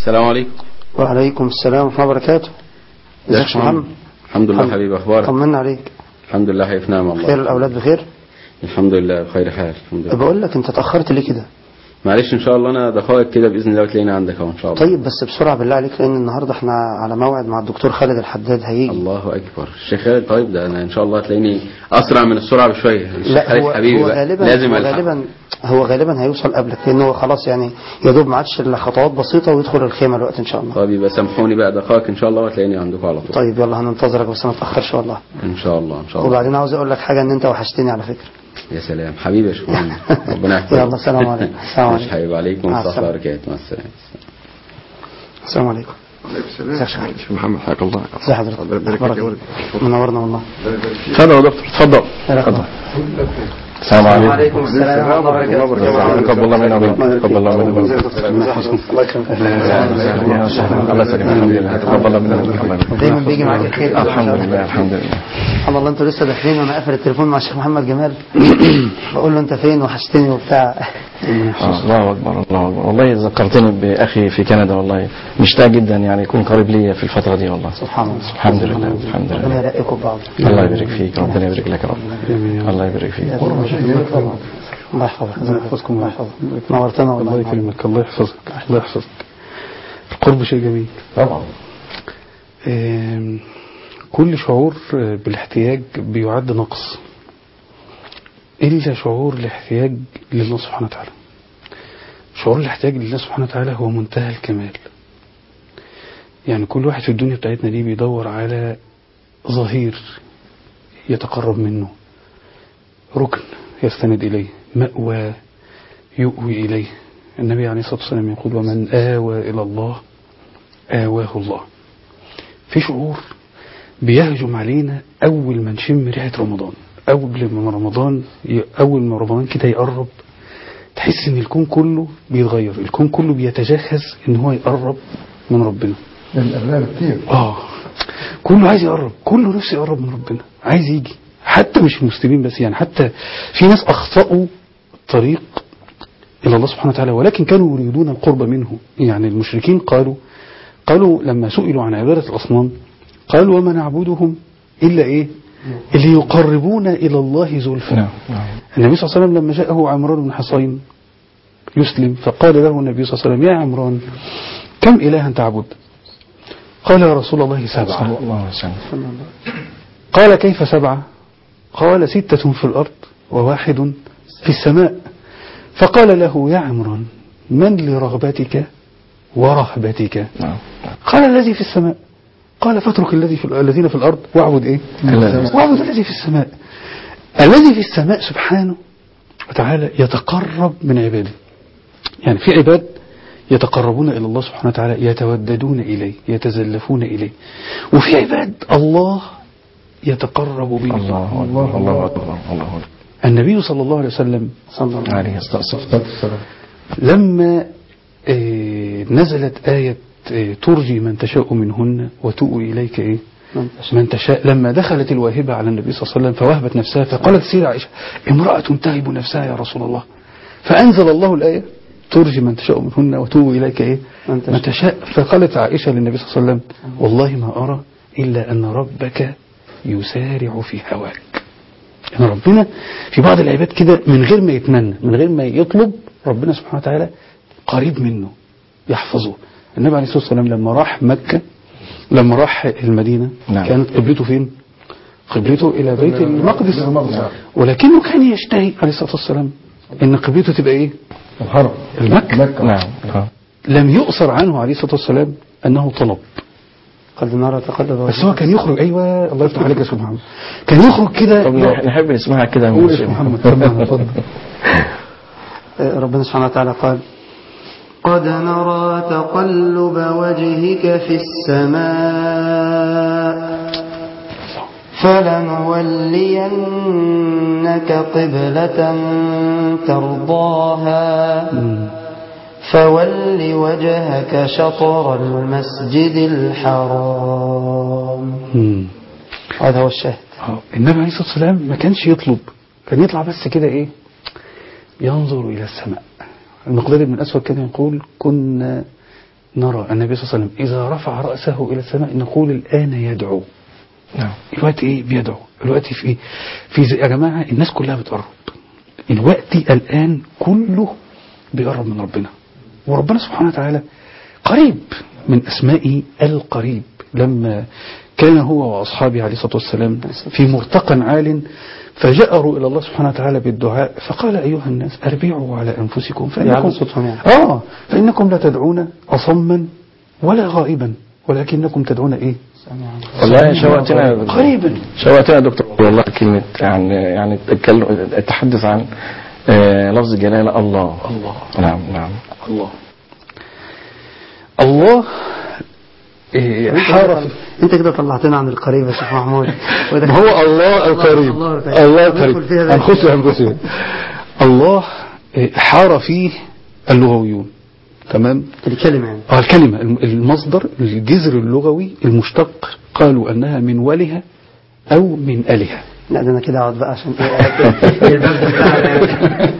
السلام عليكم وعليكم السلام ورحمة الله وبركاته ازيك يا شيخ محمد الحمد لله الحمد- حبيبي اخبارك طمنا عليك الحمد لله هي في نعم خير الله الأولاد بخير الحمد لله بخير حال الحمد لله بقول لك أنت اتأخرت ليه كده معلش ان شاء الله انا دقائق كده باذن الله وتلاقيني عندك اهو ان شاء الله طيب بس بسرعة بالله عليك لأن النهاردة احنا على موعد مع الدكتور خالد الحداد هيجي الله اكبر الشيخ خالد طيب ده انا ان شاء الله هتلاقيني اسرع من السرعه بشويه الشيخ لا خالد هو, حبيبي هو بقى. غالبا لازم هو ألحق. غالبا هو غالبا هيوصل قبلك لأنه هو خلاص يعني يا دوب ما عادش إلا خطوات بسيطة ويدخل الخيمة الوقت إن شاء الله طيب يبقى سامحوني بقى دقائق ان شاء الله وتلاقيني عندكم على طول طيب يلا هننتظرك بس ما تأخرش والله ان شاء الله ان شاء الله وبعدين عاوز أقول لك حاجة إن أنت وحشتني على فكرة يا سلام حبيبي يا شيخ محمد ربنا يحفظك يلا، سلام عليكم. سلام مش عليكم. حبيبي عليكم مع ورحمه الله السلامة. وبركاته مع السلامه السلام عليكم ازيك يا شيخ شيخ محمد حياك الله ازي حضرتك ربنا يبارك فيك يا ولد منورنا والله اتفضل يا دكتور اتفضل اتفضل السلام عليكم وعليكم السلام ورحمة الله وبركاته تقبل الله منا ومنكم تقبل الله منا ومنكم الله يكرمك يا وسهلا الله يسلمك الحمد لله تقبل الله منا ومنكم الله يبارك. دايما بيجي معاك الخير الحمد لله الحمد لله سبحان الله انتوا لسه داخلين وانا قافل التليفون مع الشيخ محمد جمال بقول له انت فين وحشتني وبتاع آه، الله اكبر الله اكبر والله ذكرتني باخي في كندا والله مشتاق جدا يعني يكون قريب لي في الفتره دي والله سبحان الله الحمد لله الحمد ربنا لله يرقيكم ببعض الله يبارك فيك ربنا يبارك لك يا رب الله يبارك فيك الله يحفظك الله يحفظكم الله يحفظك نورتنا والله الله يكرمك الله يحفظك الله يحفظك القرب شيء جميل طبعا آم، كل شعور آه، بالاحتياج بيعد نقص إلا شعور الاحتياج لله سبحانه وتعالى شعور الاحتياج لله سبحانه وتعالى هو منتهى الكمال يعني كل واحد في الدنيا بتاعتنا دي بيدور على ظهير يتقرب منه ركن يستند إليه مأوى يؤوي إليه النبي عليه الصلاة والسلام يقول ومن آوى إلى الله آواه الله في شعور بيهجم علينا أول ما نشم ريحة رمضان أول ما رمضان ي- أول ما رمضان كده يقرب تحس إن الكون كله بيتغير الكون كله بيتجهز إن هو يقرب من ربنا الأغلال كتير آه كله عايز يقرب كله نفسه يقرب من ربنا عايز يجي حتى مش المسلمين بس يعني حتى في ناس أخطأوا الطريق إلى الله سبحانه وتعالى ولكن كانوا يريدون القرب منه يعني المشركين قالوا قالوا لما سئلوا عن عبادة الأصنام قالوا وما نعبدهم إلا إيه اللي يقربون إلى الله زلفى نعم نعم النبي صلى الله عليه وسلم لما جاءه عمران بن حصين يسلم فقال له النبي صلى الله عليه وسلم يا عمران كم إلها تعبد قال يا رسول الله سبعة صلى الله عليه وسلم قال كيف سبعة قال ستة في الأرض وواحد في السماء فقال له يا عمران من لرغبتك ورهبتك نعم قال الذي في السماء قال فاترك الذي في الذين في الأرض واعبد إيه الذي- واعبد الذي في السماء الذي في السماء سبحانه وتعالى يتقرب من عباده يعني في عباد يتقربون إلى الله سبحانه وتعالى يتوددون إليه يتزلفون إليه وفي عباد الله يتقرب به الله أكبر الله أكبر الله أكبر النبي صلى الله عليه وسلم صلى الله عليه الصلاة والسلام لما آه، نزلت آية آه، ترجي من تشاء منهن وتؤوي إليك إيه من من تشاء لما دخلت الواهبة على النبي صلى الله عليه وسلم فوهبت نفسها فقالت سيدة عائشة امرأة تهب نفسها يا رسول الله فأنزل الله الآية ترجي من تشاء منهن وتؤوي إليك إيه من تشاء. من تشاء فقالت عائشة للنبي صلى الله عليه وسلم والله ما أرى إلا أن ربك يسارع في هواك يعني ربنا في بعض العباد كده من غير ما يتمنى من غير ما يطلب ربنا سبحانه وتعالى قريب منه يحفظه النبي عليه الصلاة والسلام لما راح مكة لما راح المدينة نعم. كانت قبلته فين قبلته إلى بيت المقدس ولكنه كان يشتهي عليه الصلاة والسلام إن قبلته تبقى إيه الحرم المكة مكة نعم آه. لم يؤثر عنه عليه الصلاة والسلام أنه طلب قد نرى تقلب بس هو كان يخرج أيوة الله يفتح عليك يا سيدنا محمد كان يخرج كده طب نح- نحب نسمعها كده قول من يا شيخ محمد اتفضل اتفضل آه، ربنا سبحانه وتعالى قال قد نرى تقلب وجهك في السماء فلنولينك قبلة ترضاها فول وجهك شطر المسجد الحرام مم. هذا هو الشاهد آه، النبي عليه الصلاة والسلام ما كانش يطلب كان يطلع بس كده ايه ينظر إلى السماء المقدار بن أسود كان يقول كنا نرى النبي صلى الله عليه وسلم إذا رفع رأسه إلى السماء نقول الآن يدعو نعم الوقت إيه بيدعو الوقت في إيه في زي- يا جماعة الناس كلها بتقرب الوقت الآن كله بيقرب من ربنا وربنا سبحانه وتعالى قريب من أسمائه القريب لما كان هو وأصحابه عليه الصلاة والسلام في مرتقى عال فجأروا إلى الله سبحانه وتعالى بالدعاء فقال أيها الناس أربعوا على أنفسكم فإنكم, يعلو صوتهم يعني. آه فإنكم لا تدعون أصما ولا غائبا ولكنكم تدعون إيه والله شوقتنا قريبا شوقتنا يا دكتور والله كلمة يعني يعني التكلم- التحدث عن آه، لفظ الجلالة الله الله نعم نعم الله الله إيه، حار في انت كده طلعتنا عن القريب يا شيخ محمود ما هو الله القريب الله القريب. الله ندخل القريب فيها بقى. هنخش هنخش الله إيه، حار فيه اللغويون تمام الكلمة يعني اه الكلمة الم- المصدر الجذر اللغوي المشتق قالوا أنها من وله أو من آلهة لا ده انا كده اقعد بقى عشان ايه الباب ده بتاعنا.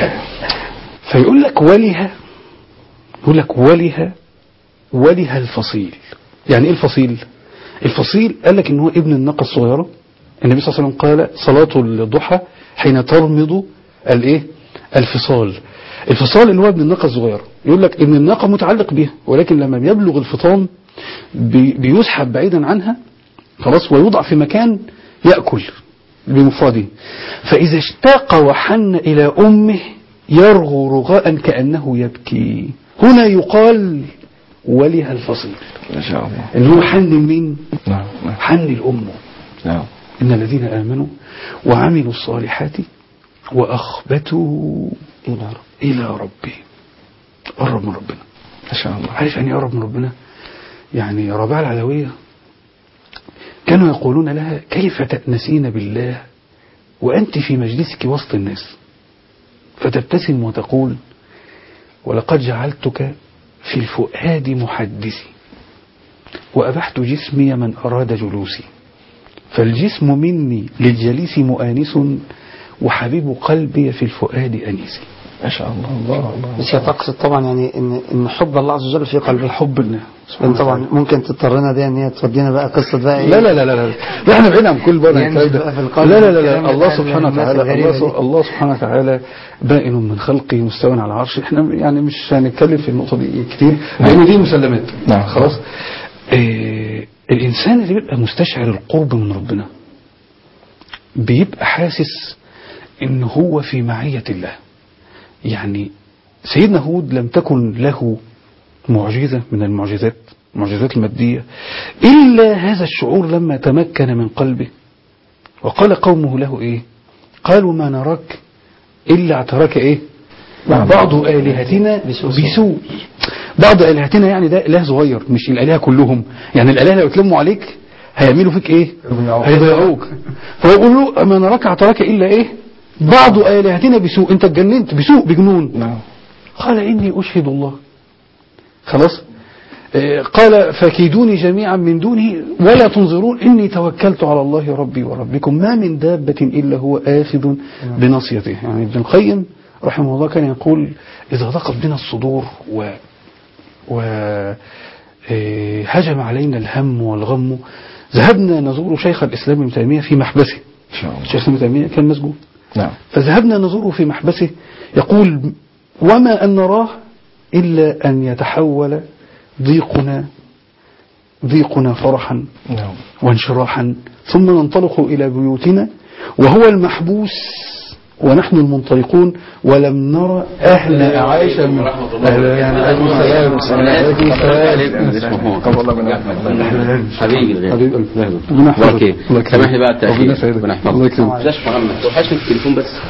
فيقول لك وله يقول لك وله وله الفصيل يعني ايه الفصيل الفصيل قال لك ان هو ابن الناقه الصغيره النبي صلى الله عليه وسلم قال صلاه الضحى حين ترمض الايه الفصال الفصال اللي هو ابن الناقه الصغيره يقول لك ابن الناقه متعلق بها ولكن لما بيبلغ الفطام بي- بيسحب بعيدا عنها خلاص ويوضع في مكان يأكل بمفرده فإذا اشتاق وحن إلى أمه يرغو رغاء كأنه يبكي هنا يقال ولها الفصيل ما شاء الله اللي هو حن مين نعم نعم حن الأم نعم إن الذين آمنوا وعملوا الصالحات وأخبتوا إلى رب. إلى ربهم قرب من ربنا ما شاء الله عارف يعني إيه قرب من ربنا يعني ربيعة العدوية كانوا يقولون لها كيف تأنسين بالله وأنت في مجلسك وسط الناس فتبتسم وتقول ولقد جعلتك في الفؤاد محدثي وأبحت جسمي من أراد جلوسي فالجسم مني للجليس مؤانس وحبيب قلبي في الفؤاد أنيسي ما شاء الله الله الله بس هي تقصد طبعا يعني ان ان حب الله عز وجل في قلبه الحب الله لان طبعا ممكن تضطرنا دي ان هي تودينا بقى قصه بقى ايه لا لا لا لا لا لا احنا بعيد عن كل بره ينزل الكلام ده بقى في القلب لا لا لا, والكلام لا. الله بتاع سبحانه الناس وتعالى الغريبة الله, دي. سب- الله سبحانه وتعالى بائن من خلقه مستوى على العرش احنا يعني مش هنتكلم في النقطه دي كتير لان دي مسلمات نعم. خلاص إيه الانسان اللي بيبقى مستشعر القرب من ربنا بيبقى حاسس ان هو في معيه الله يعني سيدنا هود لم تكن له معجزة من المعجزات المعجزات المادية إلا هذا الشعور لما تمكن من قلبه وقال قومه له إيه قالوا ما نراك إلا اعتراك إيه نعم. بعض آلهتنا بسوء. بسوء بعض آلهتنا يعني ده إله صغير مش الآلهة كلهم يعني الآلهة لو يتلموا عليك هيعملوا فيك إيه هيضيعوك فيقول له ما نراك اعتراك إلا إيه بعض آلهتنا بسوء أنت اتجننت بسوء بجنون نعم قال إني أشهد الله خلاص آه، قال فكيدوني جميعا من دونه ولا تنظرون إني توكلت على الله ربي وربكم ما من دابة إلا هو آخذ بناصيته يعني ابن القيم رحمه الله كان يقول إذا ضاقت بنا الصدور و و آه، هجم علينا الهم والغم ذهبنا نزور شيخ الإسلام ابن تيمية في محبسه إن شاء الله شيخ ابن تيمية كان مسجون نعم فذهبنا نزوره في محبسه يقول وما أن نراه إلا أن يتحول ضيقنا ضيقنا فرحا نعم وانشراحا ثم ننطلق إلى بيوتنا وهو المحبوس ونحن المنطلقون ولم نرى أهل عائشة من أهل يعني عليكم السلام عليكم السلام قبل الله من حبيبي الغالي حبيب قلبي. ربنا ربنا يحفظك. يحفظك الله يكرمك. سامحني بقى التأخير ربنا يسعدك. ربنا الله يحفظك يكرمك. بلاش محمد توحشني في التليفون بس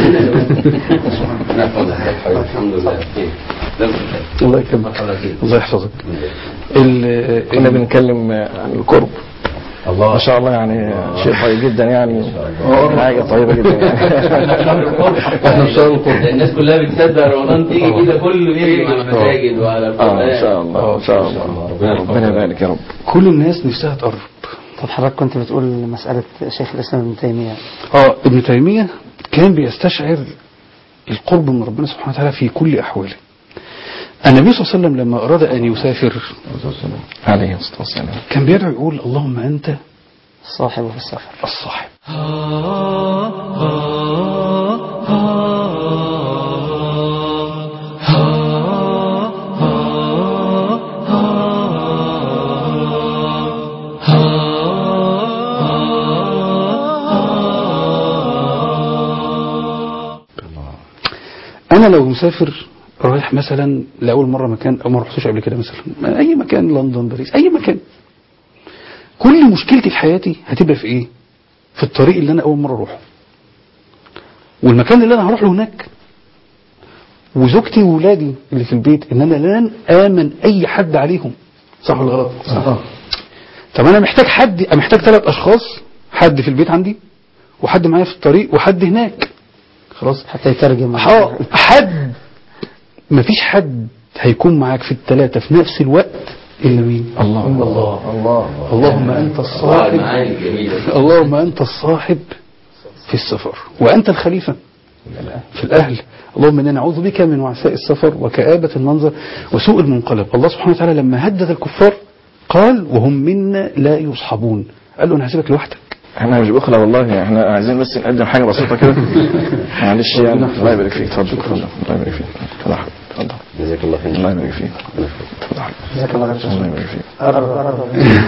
ربنا يحفظك الحمد لله خير. لا بخير. الله يكرمك الله يحفظك ال- كنا بنتكلم عن القرب الله ما شاء الله يعني شيء طيب جدا يعني حاجة طيبة جدا يعني احنا في شهر القرب ده الناس كلها بتصدق رمضان تيجي كده كله يجري على المساجد وعلى اه ان شاء الله ان شاء الله ربنا يبارك يا رب كل الناس نفسها تقرب طب حضرتك كنت بتقول مسألة شيخ الإسلام ابن تيمية اه ابن تيمية كان بيستشعر القرب من ربنا سبحانه وتعالى في كل أحواله النبي صلى الله عليه وسلم لما أراد أن يسافر عليه الصلاة والسلام كان بيدعو يقول اللهم أنت صاحب في السفر الصاحب أنا لو مسافر رايح مثلا لأول مرة مكان أو ما رحتوش قبل كده مثلا أي مكان لندن باريس أي مكان كل مشكلتي في حياتي هتبقى في إيه؟ في الطريق اللي أنا أول مرة أروحه والمكان اللي أنا هروح له هناك وزوجتي وولادي اللي في البيت إن أنا لن آمن أي حد عليهم صح ولا غلط؟ صح طب أنا محتاج حد محتاج ثلاث أشخاص حد في البيت عندي وحد معايا في الطريق وحد هناك خلاص حتى يترجم اه حد مفيش حد هيكون معاك في الثلاثة في نفس الوقت إلا مين الله الله الله اللهم أنت الصاحب المعاني الجميلة اللهم أنت الصاحب في السفر وأنت الخليفة في الأهل اللهم إنا نعوذ بك من وعثاء السفر وكآبة المنظر وسوء المنقلب الله سبحانه وتعالى لما هدد الكفار قال وهم منا لا يصحبون قال له أنا هسيبك لوحدك احنا مش بخلة والله احنا عايزين بس نقدم حاجة بسيطة كده معلش يعني الله يبارك فيك اتفضل اتفضل الله يبارك فيك اتفضل يا حبيبي، اتفضل جزاك الله خير الله يبارك فيك اتفضل يا حبيبي. جزاك الله خير الله يبارك فيك قرب قرب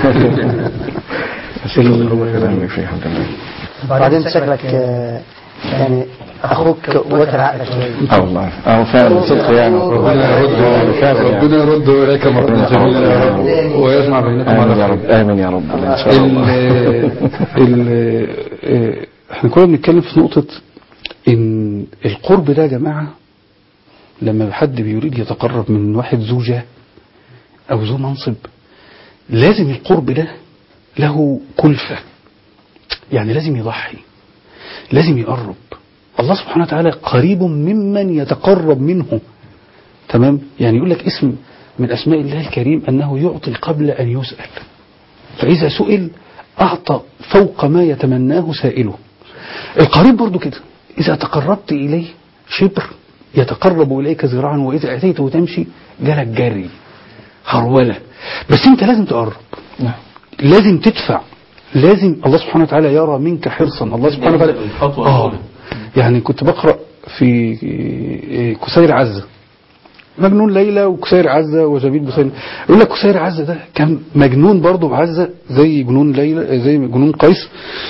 الله يبارك فيك الحمد لله بعدين شكلك آه، يعني اخوك واكل عقلك شويه اه والله اه فعلا صدق يعني ربنا يرد فعلا يعني. ربنا يرد اليك مرة جميلة يا رب ويجمع بينكم امين على يا خير رب امين يا رب ان شاء ال الله ال آه، احنا كنا بنتكلم في نقطة ان القرب ده يا جماعة لما حد بيريد يتقرب من واحد ذو جاه او ذو منصب لازم القرب ده له كلفة يعني لازم يضحي لازم يقرب الله سبحانه وتعالى قريب ممن يتقرب منه تمام يعني يقول لك اسم من أسماء الله الكريم أنه يعطي قبل أن يسأل فإذا سئل أعطى فوق ما يتمناه سائله القريب برضو كده إذا تقربت إليه شبر يتقرب إليك ذراعا وإذا أتيته تمشي جالك جري هرولة بس أنت لازم تقرب نعم. لازم تدفع لازم الله سبحانه وتعالى يرى منك حرصا الله سبحانه وتعالى الخطوة آه الأولى. يعني كنت بقرأ في كسير عزة مجنون ليلى وكسير عزة وجميل بسين يقول لك كسير عزة ده كان مجنون برضه بعزة زي جنون ليلى زي جنون قيس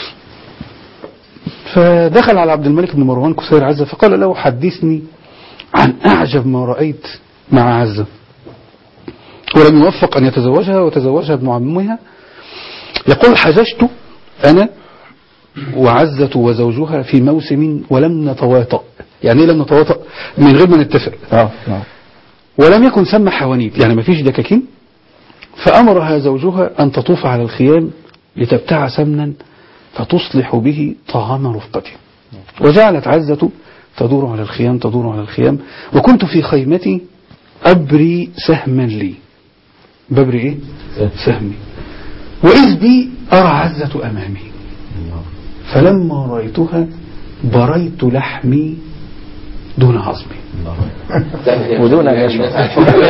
فدخل على عبد الملك بن مروان كسير عزة فقال له حدثني عن أعجب ما رأيت مع عزة ولم يوفق أن يتزوجها وتزوجها ابن عمها يقول حججت أنا وعزة وزوجها في موسم ولم نتواطأ يعني ايه لم نتواطأ من غير ما نتفق اه نعم ولم يكن ثم حوانيت يعني ما فيش دكاكين فأمرها زوجها أن تطوف على الخيام لتبتاع سمنا فتصلح به طعام رفقتها وجعلت عزة تدور على الخيام تدور على الخيام وكنت في خيمتي أبري سهما لي ببري إيه؟ سهمي وإذ بي أرى عزة أمامي فلما رأيتها بريت لحمي دون عظمي ودون ان يشعر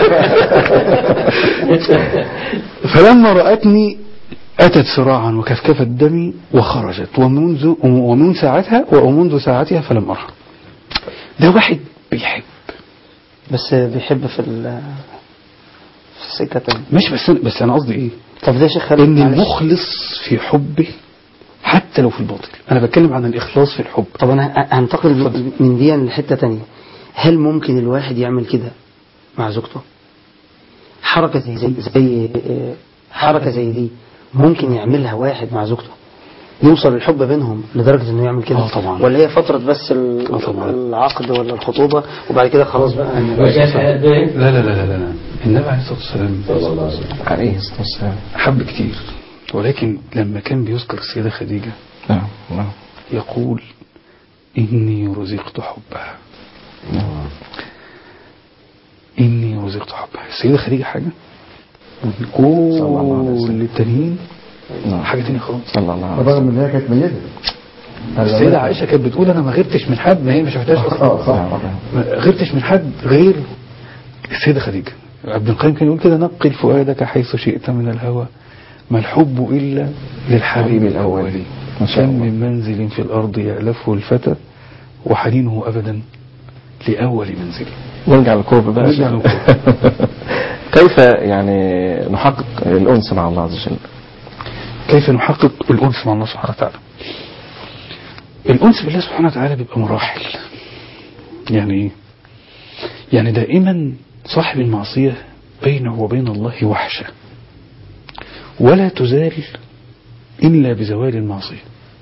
فلما رأتني أتت سراعا وكفكفت دمي وخرجت ومنذ ومن ساعتها ومنذ ساعتها فلم أرها ده واحد بيحب بس بيحب في ال في السكة تاني مش بس أنا بس أنا قصدي إيه طب ده يا شيخ خالد إن معلش. المخلص في حبه حتى لو في الباطل أنا بتكلم عن الإخلاص في الحب طب انا ه- هنتقل من- من دي لحته تانية هل ممكن الواحد يعمل كده مع زوجته حركه زي زي, زي آه، حركه زي دي ممكن يعملها واحد مع زوجته يوصل الحب بينهم لدرجه انه يعمل كده آه طبعا. ولا هي فتره بس ال- آه طبعا. العقد ولا الخطوبه وبعد كده خلاص بقى وشاف قد ايه؟ لا لا لا لا لا, لا. النبي عليه الصلاة والسلام عليه الصلاة والسلام حب كتير ولكن لما كان بيذكر السيدة خديجة نعم نعم يقول إني رزقت حبها إني رزقت حبها السيدة خديجة حاجة الله عليه كل وسلم. التانيين نعم. حاجة تانية خالص صلى الله عليه وسلم رغم ان هي كانت ميتة السيدة عائشة كانت بتقول أنا ما غبتش من حد ما هي ما شفتهاش أصلا اه صح ما غبتش من حد غير السيدة خديجة ابن القيم كان يقول كده نقل فؤادك حيث شئت من الهوى ما الحب إلا للحبيب الأول ما شاء كم الله. من منزل في الأرض يألفه الفتى وحنينه أبدا لأول منزل نرجع للقرب بقى نرجع للقرب. كيف يعني نحقق الأنس مع الله عز وجل كيف نحقق الأنس مع الله سبحانه وتعالى الأنس بالله سبحانه وتعالى بيبقى مراحل يعني إيه؟ يعني دائما صاحب المعصية بينه وبين الله وحشة ولا تزال إلا بزوال المعصية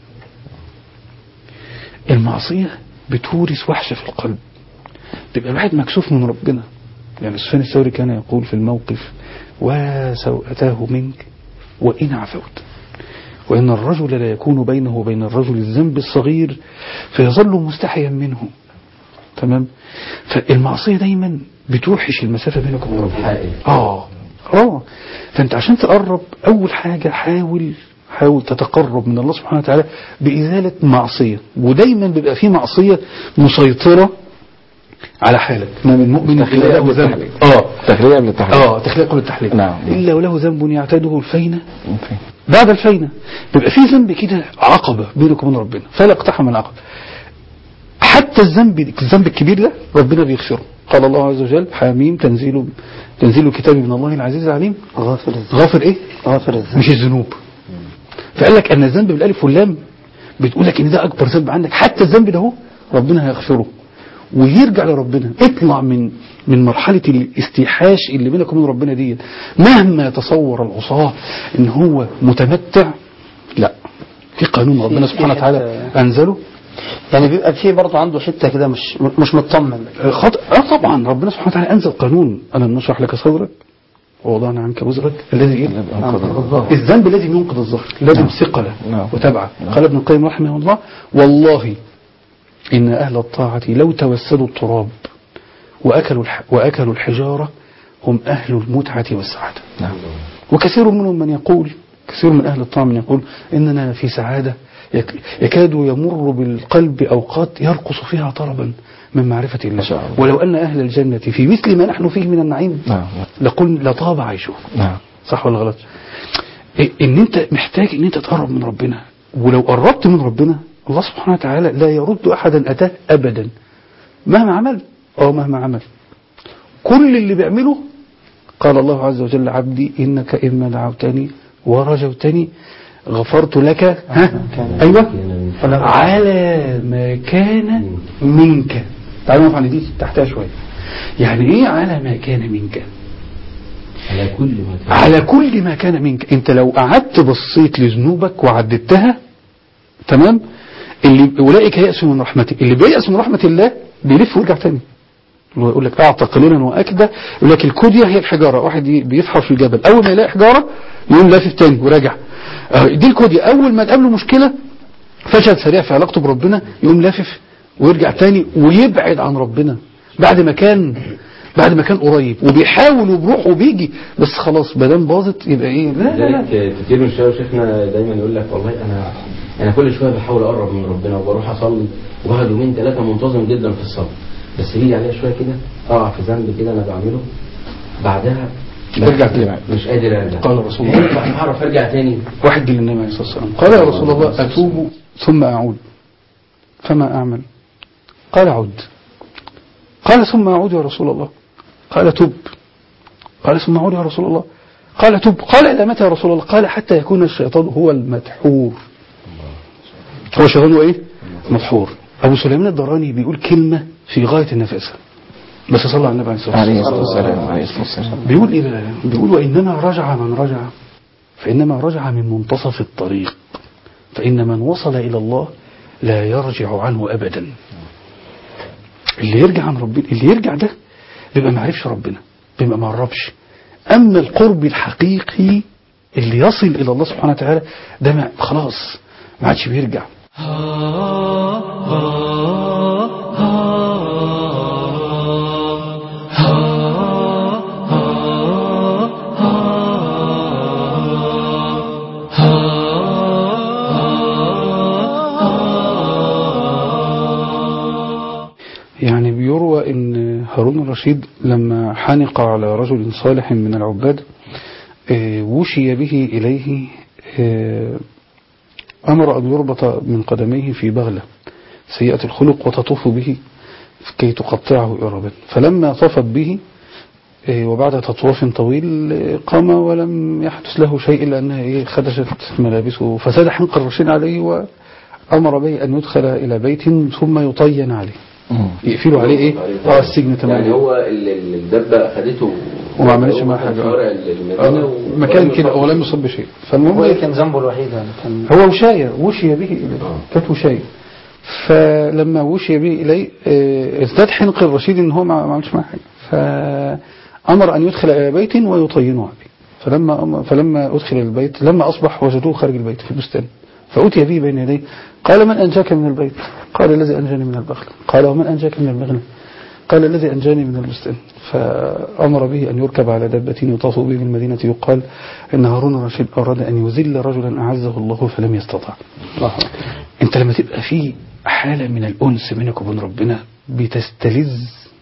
المعصية بتورث وحشة في القلب تبقى الواحد مكسوف من ربنا يعني سفيان الثوري كان يقول في الموقف وسوءتاه منك وإن عفوت وإن الرجل لا يكون بينه وبين الرجل الذنب الصغير فيظل مستحيا منه تمام فالمعصية دايما بتوحش المسافة بينك وبين ربنا حائل. اه اه فانت عشان تقرب اول حاجة حاول حاول تتقرب من الله سبحانه وتعالى بإزالة معصية ودايما بيبقى في معصية مسيطرة على حالك ما من مؤمن تخلية إلا له قبل ذنب التحليل. اه تخلية قبل التحليل اه تخلية قبل التحليل نعم. إلا وله ذنب يعتاده الفينة أوكي. بعد الفينة بيبقى في ذنب كده عقبة بينك وبين ربنا فلا اقتحم العقبة حتى الذنب الذنب الكبير ده ربنا بيغفره قال الله عز وجل حاميم تنزيل تنزيل الكتاب من الله العزيز العليم غافر الذنب غافر ايه غافر الذنب مش الذنوب فقال لك ان الذنب بالالف واللام بتقول لك ان ده اكبر ذنب عندك حتى الذنب ده هو ربنا هيغفره ويرجع لربنا اطلع من من مرحلة الاستيحاش اللي بينك وبين ربنا دي مهما تصور العصاة ان هو متمتع لا في قانون ربنا في سبحانه وتعالى حتة- انزله يعني بيبقى في برضه عنده حته كده مش مش مطمن خط... اه طبعا ربنا سبحانه وتعالى انزل قانون الم نشرح لك صدرك ووضعنا عنك وزرك الذي ايه الذنب الذي ينقض الظهر لازم ثقله نعم. وتبعه قال ابن القيم رحمه الله والله ان اهل الطاعه لو توسدوا التراب واكلوا الح... واكلوا الحجاره هم اهل المتعه والسعاده نعم وكثير منهم من يقول كثير من أهل الطعام من يقول إننا في سعادة يك- يكاد يمر بالقلب أوقات يرقص فيها طربا من معرفة الله شاء الله. ولو أن أهل الجنة في مثل ما نحن فيه من النعيم نعم لقل لطاب عيشهم نعم صح ولا غلط إيه، ان انت محتاج ان انت تقرب من ربنا ولو قربت من ربنا الله سبحانه وتعالى لا يرد احدا اتاه ابدا مهما عمل او مهما عمل كل اللي بيعمله قال الله عز وجل عبدي انك اما دعوتني ورجوتني غفرت لك ها ايوه على ما كان منك تعالوا نقف عن دي تحتها شويه يعني ايه على ما كان منك على كل ما كان على كل ما كان منك انت لو قعدت بصيت لذنوبك وعددتها تمام اللي اولئك يأسوا من رحمته اللي بيأس من رحمة الله بيلف ويرجع تاني اللي هو يقول لك اعطى قليلا واكدى يقول لك الكودية هي الحجارة واحد ي- بيفحر في الجبل اول ما يلاقي حجارة يقوم لافف تاني وراجع اه، دي الكودية اول ما تقابله مشكلة فشل سريع في علاقته بربنا يقوم لافف ويرجع تاني ويبعد عن ربنا بعد ما كان بعد ما كان قريب وبيحاول وبيروح وبيجي بس خلاص ما دام باظت يبقى ايه لا لا لا لذلك كتير من الشباب شيخنا دايما يقول لك والله انا انا كل شويه بحاول اقرب من ربنا وبروح اصلي وبقعد يومين ثلاثه منتظم جدا في الصلاه بس بيجي عليا شويه كده اقع في ذنب كده انا بعمله بعدها ترجع تاني مش قادر ارجع قال رسول الله مش هعرف ارجع تاني واحد جه للنبي عليه الصلاه والسلام قال يا رسول الله اتوب ثم اعود فما اعمل قال عد قال ثم اعود يا رسول الله قال تب قال ثم اعود يا رسول الله قال تب قال الى متى يا رسول الله قال حتى يكون الشيطان هو المدحور هو الشيطان هو ايه مدحور ابو سليمان الدراني بيقول كلمه في غايه النفاسه بس صلى على النبي عليه الصلاه عليه والسلام الصلاة والسلام عليه الصلاة والسلام بيقول ايه بقى بيقول وانما رجع من رجع فانما رجع من منتصف الطريق فان من وصل الى الله لا يرجع عنه ابدا اللي يرجع عن ربنا اللي يرجع ده بيبقى ما عرفش ربنا بيبقى ما قربش اما القرب الحقيقي اللي يصل الى الله سبحانه وتعالى ده ما خلاص ما عادش بيرجع يعني بيروى ان هارون الرشيد لما حنق على رجل صالح من العباد آه، وشي به إليه آه، أمر أن يربط من قدميه في بغلة سيئة الخلق وتطوف به كي تقطعه إرابا فلما طفت به آه، وبعد تطواف طويل آه، قام ولم يحدث له شيء إلا أنها إيه خدشت ملابسه فساد حنق الرشيد عليه وأمر به أن يدخل إلى بيت ثم يطين عليه يقفلوا عليه إيه اه السجن تماما يعني هو ال- ال- الدبه اخذته وما عملش هو معاه كان حاجة. في شوارع المدينه آه، و- مكان ولم كده يصاب ولم يصب بشيء فالمهم هو إيه؟ كان ذنبه الوحيد يعني كان هو وشاية وشي به إليه كانت وشاية فلما وشي به إليه آه، ازداد حنق الرشيد إن هو ما ما عملش معاه حاجة فأمر أن يدخل إلى بيت ويطينه عليه فلما فلما أدخل البيت لما أصبح وجدوه خارج البيت في البستان فأتي به بين يديه قال من أنجاك من البيت قال الذي أنجاني من البغل قال ومن أنجاك من المغنى قال الذي أنجاني من البستان فأمر به أن يركب على دابة يطاف به بالمدينة يقال إن هارون الرشيد أراد أن يذل رجلا أعزه الله فلم يستطع أنت لما تبقى في حالة من الأنس بينك وبين ربنا بتستلذ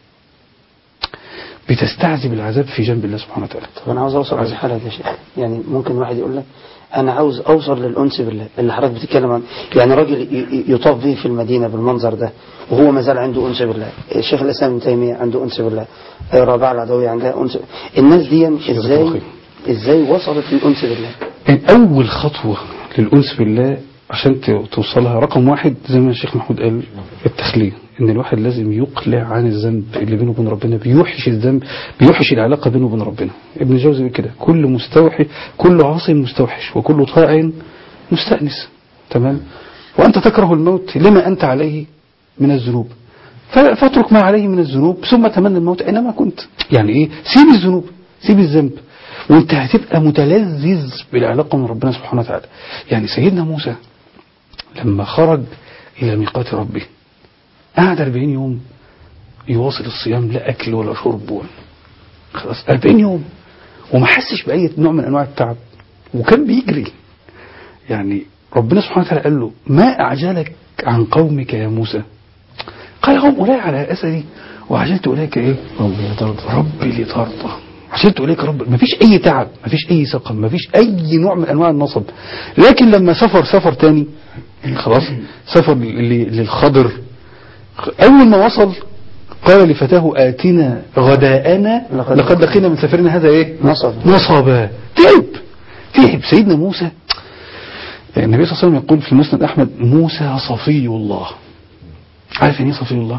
بتستعذب العذاب في جنب الله سبحانه وتعالى طب انا عاوز اوصل للحاله دي يا شيخ يعني ممكن واحد يقول لك انا عاوز اوصل للانس بالله اللي حضرتك بتتكلم عنه يعني راجل ي- ي- يطاف به في المدينه بالمنظر ده وهو ما زال عنده انس بالله الشيخ الاسلام ابن تيميه عنده انس بالله رباع العدويه عندها انس الناس دي ازاي البخاري. ازاي وصلت للانس بالله إن أول خطوة للأنس بالله عشان ت- توصلها رقم واحد زي ما الشيخ محمود قال التخلية إن الواحد لازم يقلع عن الذنب اللي بينه وبين ربنا بيوحش الذنب بيوحش العلاقة بينه وبين ربنا ابن جوزي بيقول كده كل مستوحي كل عاصي مستوحش وكل طائع مستأنس تمام وأنت تكره الموت لما أنت عليه من الذنوب ف- فاترك ما عليه من الذنوب ثم تمنى الموت أينما كنت يعني إيه سيب الذنوب سيب الذنب وانت هتبقى متلذذ بالعلاقة من ربنا سبحانه وتعالى يعني سيدنا موسى لما خرج إلى ميقات ربه قعد 40 يوم يواصل الصيام لا أكل ولا شرب ولا خلاص 40 يوم وما حسش بأي نوع من أنواع التعب وكان بيجري يعني ربنا سبحانه وتعالى قال له ما أعجلك عن قومك يا موسى قال هم أولئك على أثري وعجلت إليك إيه ربي يترضى ربي لترضى عشان تقول لك رب مفيش اي تعب مفيش اي سقم مفيش اي نوع من انواع النصب لكن لما سافر سفر تاني خلاص سفر ل- للخضر اول ما وصل قال لفتاه آتنا غداءنا لقد- لقد لقينا من سفرنا هذا ايه نصب. نصبا تعب تعب سيدنا موسى النبي صلى الله عليه وسلم يقول في المسند احمد موسى صفي الله عارف يعني ايه صفي الله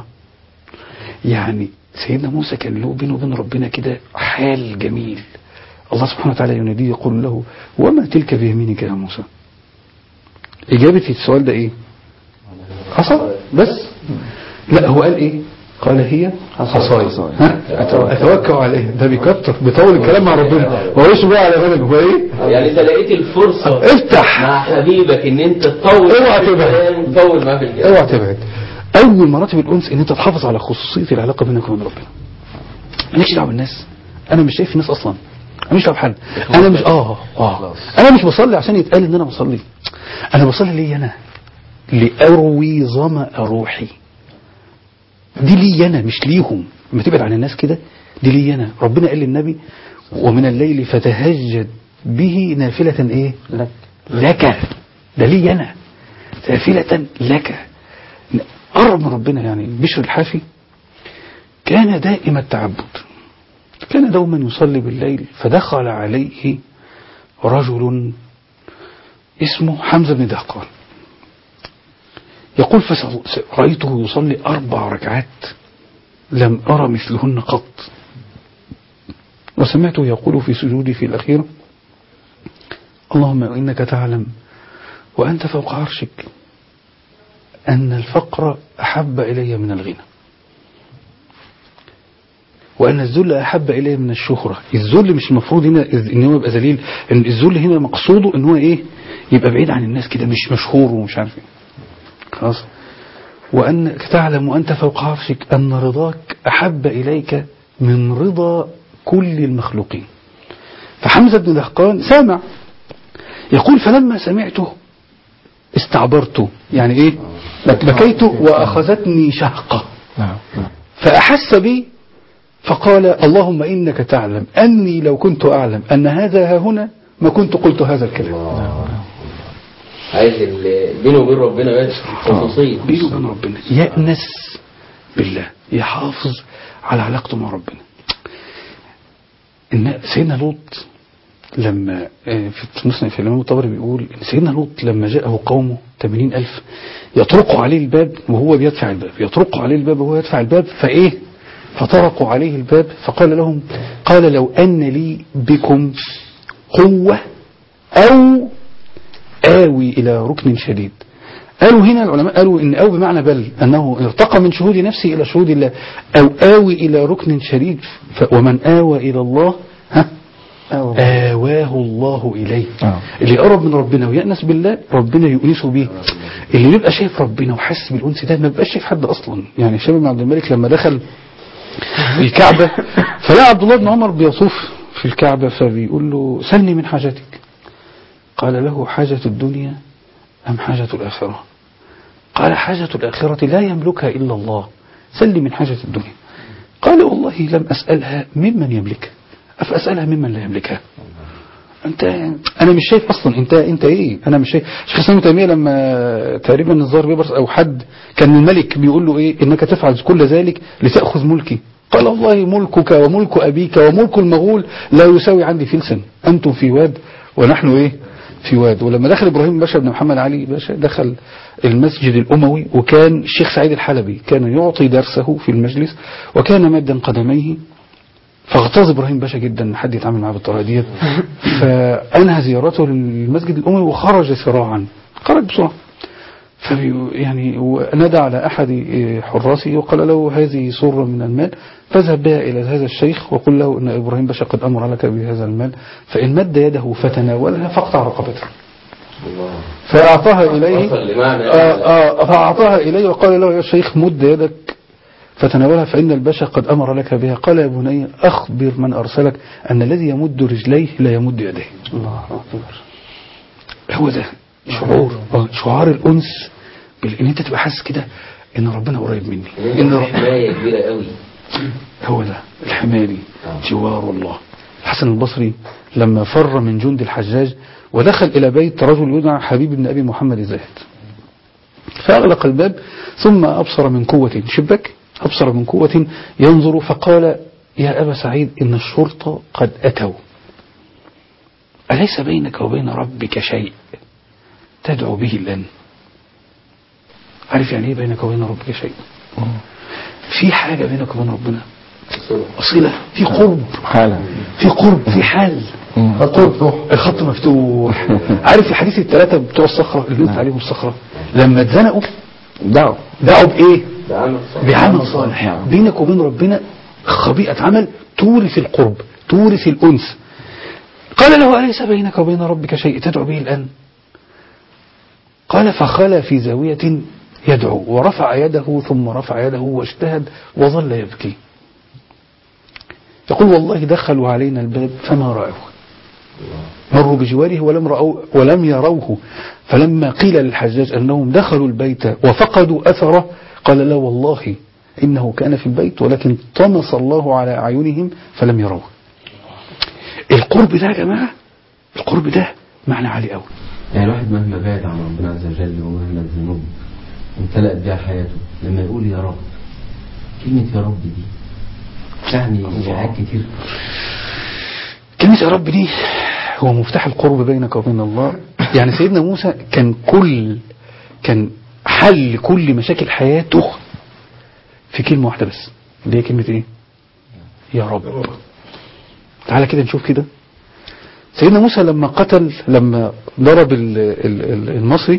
يعني سيدنا موسى كان له بينه وبين ربنا كده حال جميل الله سبحانه وتعالى يناديه يقول له وما تلك بيمينك يا موسى إجابة السؤال ده إيه عصا بس لا هو قال إيه قال هي عصاي ها أتوكل عليها ده بيكتر بيطول الكلام مع ربنا هو ايش بقى على بالك هو ايه يعني انت لقيت الفرصه افتح مع حبيبك ان انت تطول اوعى في تبعد. الكلام، تطول معاه في الكلام اوعى تبعد اول مراتب الانس ان انت تحافظ على خصوصيه العلاقه بينك وبين ربنا مالكش دعوه بالناس انا مش شايف الناس اصلا انا مش دعوه بحد انا مش اه اه انا مش بصلي عشان يتقال ان انا بصلي انا بصلي ليه انا لاروي ظما روحي دي لي انا مش ليهم لما تبعد عن الناس كده دي لي انا ربنا قال للنبي ومن الليل فتهجد به نافله ايه لك لك ده لي انا نافله لك قرب من ربنا يعني بشر الحافي كان دائم التعبد كان دوما يصلي بالليل فدخل عليه رجل اسمه حمزة بن دهقان يقول فرأيته يصلي أربع ركعات لم أرى مثلهن قط وسمعته يقول في سجودي في الأخيرة اللهم إنك تعلم وأنت فوق عرشك أن الفقر أحب إلي من الغنى وأن الذل أحب إلي من الشهرة الذل مش المفروض هنا إن هو يبقى ذليل إن الذل هنا مقصوده إن هو إيه يبقى بعيد عن الناس كده مش مشهور ومش عارف إيه خلاص وأنك تعلم وأنت فوق عرشك أن رضاك أحب إليك من رضا كل المخلوقين فحمزة بن دهقان سامع يقول فلما سمعته استعبرت يعني ايه بكيت واخذتني شهقة نعم نعم فاحس بي فقال اللهم إنك تعلم أني لو كنت أعلم أن هذا ها هنا ما كنت قلت هذا الكلام عايز ال- بينه وبين ربنا بس خصوصية بينه وبين ربنا يأنس بالله يحافظ على علاقته مع ربنا إن سيدنا لوط لما آه، في مسلم في الإمام الطبري بيقول إن سيدنا لوط لما جاءه قومه 80 ألف يطرقوا عليه الباب وهو بيدفع الباب يطرقوا عليه الباب وهو يدفع الباب فإيه فطرقوا عليه الباب فقال لهم قال لو أن لي بكم قوة أو آوي إلى ركن شديد قالوا هنا العلماء قالوا إن أو بمعنى بل أنه ارتقى من شهود نفسه إلى شهود الله أو آوي إلى ركن شديد ف- ومن آوى إلى الله ها أو آواه الله إليه آه. اللي يقرب من ربنا ويأنس بالله ربنا يؤنسه بيه اللي بيبقى شايف ربنا وحاسس بالأنس ده ما بيبقاش شايف حد أصلا يعني شباب بن عبد الملك لما دخل الكعبة فلقى عبد الله بن عمر بيطوف في الكعبة فبيقول له سلني من حاجتك قال له حاجة الدنيا أم حاجة الآخرة قال حاجة الآخرة لا يملكها إلا الله سلي من حاجة الدنيا قال والله لم أسألها ممن يملكها أفأسألها ممن لا يملكها انت انا مش شايف اصلا انت انت ايه انا مش شايف شيخ الاسلام ابن تيميه لما تقريبا الظاهر بيبرس او حد كان الملك بيقول له ايه انك تفعل كل ذلك لتاخذ ملكي قال والله ملكك وملك ابيك وملك المغول لا يساوي عندي فلسا انتم في واد ونحن ايه في واد ولما دخل ابراهيم باشا بن محمد علي باشا دخل المسجد الاموي وكان الشيخ سعيد الحلبي كان يعطي درسه في المجلس وكان مادا قدميه فاغتاظ ابراهيم باشا جدا ان حد يتعامل معاه بالطريقه ديت فانهى زيارته للمسجد الاموي وخرج سراعا خرج بسرعه فبي يعني ونادى على احد إيه، حراسه وقال له هذه صوره من المال فاذهب بها الى هذا الشيخ وقل له ان ابراهيم باشا قد امر لك بهذا المال فان مد يده فتناولها فاقطع رقبته الله فاعطاها اليه وصل لمعنى آه آه فأعطاها إليه وقال له يا شيخ مد يدك فتناولها فإن الباشا قد أمر لك بها قال يا بني أخبر من أرسلك أن الذي يمد رجليه لا يمد يديه الله أكبر هو ده شعور آه، شعار الأنس بال- إن أنت تبقى حاسس كده إن ربنا قريب مني إن رب... حماية كبيرة قوي هو ده الحماية دي آه. جوار الله الحسن البصري لما فر من جند الحجاج ودخل إلى بيت رجل يدعى حبيب بن أبي محمد الزاهد فأغلق الباب ثم أبصر من قوة شبك أبصر من قوة ينظر فقال يا أبا سعيد إن الشرطة قد أتوا أليس بينك وبين ربك شيء تدعو به الآن عارف يعني إيه بينك وبين ربك شيء في حاجة بينك وبين ربنا صلة في قرب حالا في قرب في حال خط مفتوح الخط مفتوح عارف الحديث الثلاثة بتوع الصخرة اللي قلت عليهم الصخرة لما اتزنقوا دعوا دعوا بإيه ده عمل صالح بعمل صالح بينك وبين ربنا خبيئة عمل تورث القرب تورث الأنس قال له أليس بينك وبين ربك شيء تدعو به الآن قال فخلى في زاوية يدعو ورفع يده ثم رفع يده واجتهد وظل يبكي يقول والله دخلوا علينا الباب فما رأوه مروا بجواره ولم رأوه ولم يروه فلما قيل للحجاج أنهم دخلوا البيت وفقدوا أثره قال لا والله إنه كان في البيت ولكن طمس الله على أعينهم فلم يروه القرب ده يا جماعة القرب ده معنى عالي قوي يعني الواحد مهما بعد عن ربنا عز وجل ومهما الذنوب امتلأت بها حياته لما يقول يا رب كلمة يا رب دي يعني إشاعات كتير كلمة يا رب دي هو مفتاح القرب بينك وبين الله يعني سيدنا موسى كان كل كان حل كل مشاكل حياته في كلمة واحدة بس اللي هي كلمة ايه يا رب تعالى كده نشوف كده سيدنا موسى لما قتل لما ضرب ال- ال- ال- المصري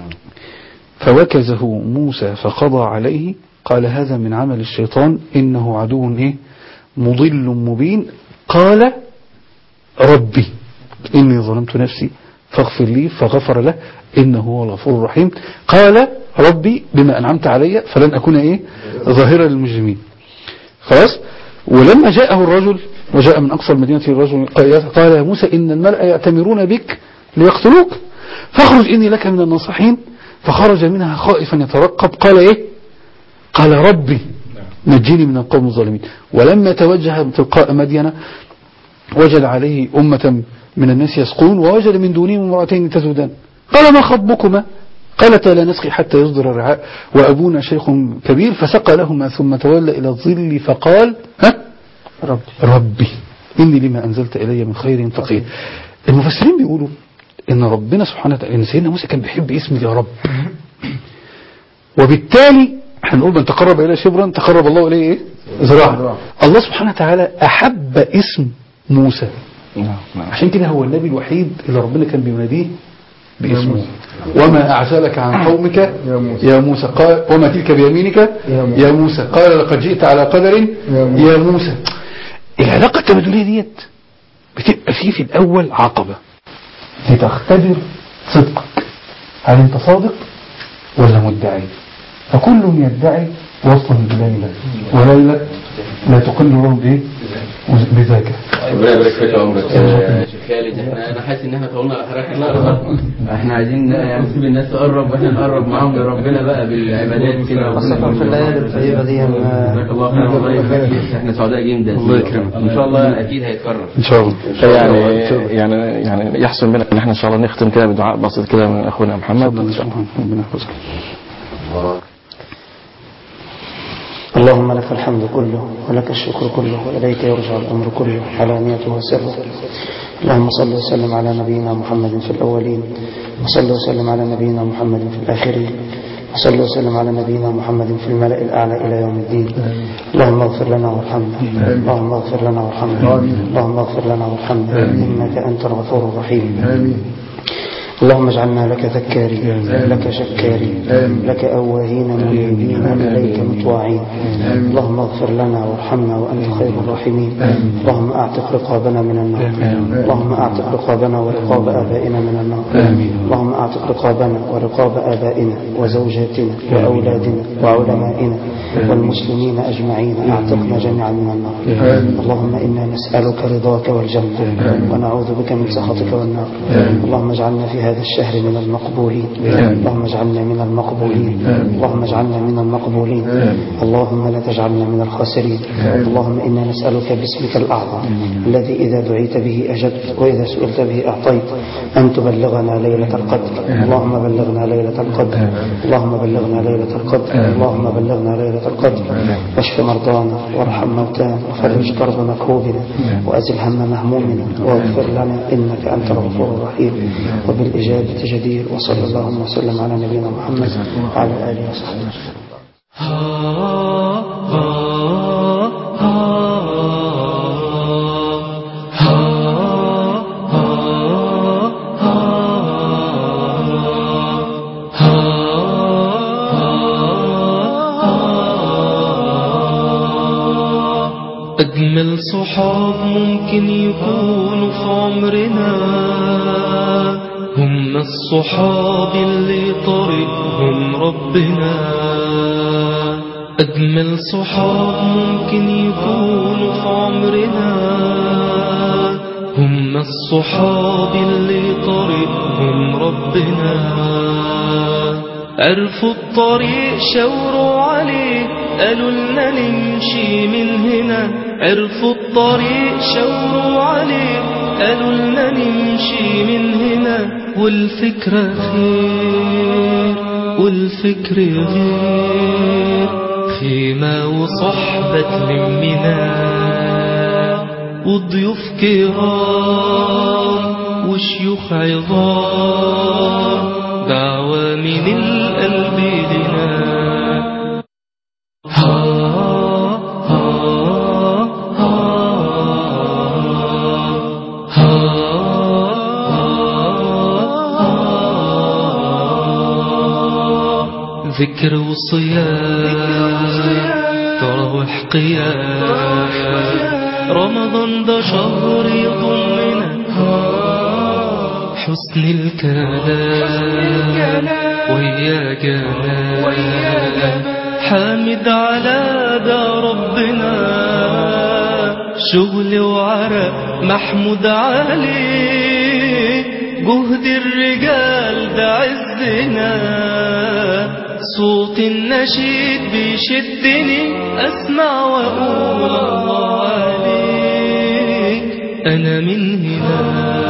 فوكزه موسى فقضى عليه قال هذا من عمل الشيطان إنه عدو إيه مضل مبين قال ربي إني ظلمت نفسي فاغفر لي فغفر له إنه هو الغفور الرحيم قال ربي بما أنعمت علي فلن أكون إيه ظاهرا للمجرمين خلاص ولما جاءه الرجل وجاء من أقصى المدينة الرجل قال يا موسى إن الملأ يأتمرون بك ليقتلوك فاخرج إني لك من الناصحين فخرج منها خائفا يترقب قال إيه قال ربي نجني من القوم الظالمين ولما توجه تلقاء مدين وجد عليه أمة من الناس يسقون ووجد من دونهم امرأتين تزودان قال ما خطبكما قالتا لا نسقي حتى يصدر الرعاء وأبونا شيخ كبير فسقى لهما ثم تولى إلى الظل فقال ها ربي ربي إني لما أنزلت إلي من خير فقير المفسرين بيقولوا إن ربنا سبحانه وتعالى إن سيدنا موسى كان بيحب اسم يا رب وبالتالي هنقول من تقرب إليه شبرا تقرب الله إليه إيه؟ ذراعا الله سبحانه وتعالى أحب اسم موسى نعم نعم عشان كده هو النبي الوحيد اللي ربنا كان بيناديه باسمه وما أعزلك عن قومك يا موسى. يا موسى قال وما تلك بيمينك يا موسى. يا موسى قال لقد جئت على قدر يا موسى. يا موسى العلاقة التبادلية ديت بتبقى فيه في الأول عقبة لتختبر صدقك هل أنت صادق ولا مدعي فكل يدعي وصلا بليلة وليلة لا تقل له بإيه بذاك ربنا يبارك فيك يا عمرك يا شيخ خالد احنا انا حاسس ان احنا طولنا على حضرتك النهارده احنا عايزين يعني نسيب الناس تقرب واحنا نقرب معاهم لربنا بقى بالعبادات كده خاصة في الليالي الطيبة دي ما- جزاك الله خير والله يخليك. احنا سعداء جدا الله يكرمك. ان شاء الله اكيد هيتكرر إن شاء الله يعني يعني يعني يحسن بنا ان احنا ان شاء الله نختم كده بدعاء بسيط كده من اخونا محمد تفضل يا شيخ محمد. ربنا يحفظك اللهم لك الحمد كله ولك الشكر كله وإليك يرجع الأمر كله علانيته وسره اللهم صل وسلم على نبينا محمد في الأولين وصل وسلم على نبينا محمد في الآخرين وصل وسلم على نبينا محمد في الملأ الأعلى إلى يوم الدين اللهم اغفر لنا وارحمنا اللهم اغفر لنا وارحمنا اللهم اغفر لنا وارحمنا إنك أنت الغفور الرحيم اللهم اجعلنا لك ذكارين لك شكارين لك أواهين منيبين إليك مطواعين اللهم اغفر لنا وارحمنا وأنت خير الراحمين اللهم أعتق رقابنا من النار اللهم أعتق رقابنا ورقاب آبائنا من النار اللهم أعتق رقابنا ورقاب آبائنا وزوجاتنا وأولادنا وعلمائنا والمسلمين أجمعين أعتقنا جميعا من النار اللهم إنا نسألك رضاك والجنة ونعوذ بك من سخطك والنار اللهم اجعلنا في هذا الشهر من المقبولين اللهم اجعلنا من المقبولين اللهم اجعلنا من المقبولين اللهم لا تجعلنا من الخاسرين اللهم إنا نسألك باسمك الأعظم الذي إذا دعيت به أجبت وإذا سئلت به أعطيت أن تبلغنا ليلة القدر اللهم بلغنا ليلة القدر اللهم بلغنا ليلة القدر اللهم بلغنا ليلة القدر واشف مرضانا وارحم موتانا وفرج كرب مكروبنا وأزل هم مهمومنا واغفر لنا إنك أنت الغفور الرحيم وبالإجابة جدير وصلى اللهم وسلم على نبينا محمد وعلى آله وصحبه أجمل صحاب ممكن يكونوا في عمرنا هم الصحاب اللي طريقهم ربنا أجمل صحاب ممكن يكونوا في عمرنا هم الصحاب اللي طريقهم ربنا عرفوا الطريق شاوروا عليه قالوا لنا نمشي من هنا عرفوا الطريق شاوروا عليه قالوا لنا نمشي من هنا والفكرة خير والفكر غير خيمة وصحبة تلمنا وضيوف كرام وشيوخ عظام دعوة من القلب لنا ها ها ها ها ها ذكر وصيام تراوح قيام رمضان ده شهر يضمنا حسن الكلام ويا جمال حامد على ده ربنا شغل وعرق محمود عليه جهد الرجال ده عزنا صوت النشيد بيشدني أسمع وأقول الله عليك أنا من هنا